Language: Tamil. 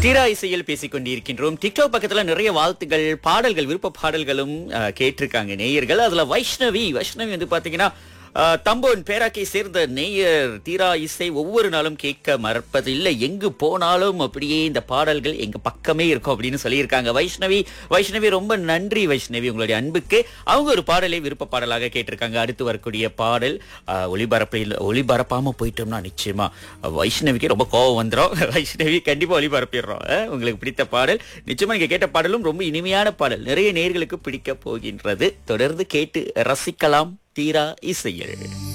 தீரா இசையில் பேசிக் கொண்டிருக்கின்றோம் டிக்டாக் பக்கத்துல நிறைய வாழ்த்துகள் பாடல்கள் விருப்ப பாடல்களும் அஹ், கேட்டிருக்காங்க நேயர்கள் அதுல வைஷ்ணவி வைஷ்ணவி வந்து பாத்தீங்கன்னா அஹ், தம்போன் பேராக்கை சேர்ந்த நேயர் தீரா இசை ஒவ்வொரு நாளும் கேட்க மறப்பதில்லை எங்கு போனாலும் அப்படியே இந்த பாடல்கள் எங்க பக்கமே இருக்கும் அப்படின்னு சொல்லியிருக்காங்க வைஷ்ணவி வைஷ்ணவி ரொம்ப நன்றி வைஷ்ணவி உங்களுடைய அன்புக்கு அவங்க ஒரு பாடலை விருப்ப பாடலாக கேட்டிருக்காங்க அடுத்து வரக்கூடிய பாடல் அஹ், ஒளிபரப்பில் ஒளிபரப்பாம போயிட்டோம்னா நிச்சயமா அஹ், வைஷ்ணவிக்கு ரொம்ப கோவம் வந்துடும் வைஷ்ணவி கண்டிப்பா ஒளிபரப்பிடுறோம் அஹ், உங்களுக்கு பிடித்த பாடல் நிச்சயமா நீங்க கேட்ட பாடலும் ரொம்ப இனிமையான பாடல் நிறைய நேர்களுக்கு பிடிக்க போகின்றது தொடர்ந்து கேட்டு ரசிக்கலாம் தீரா இசையில்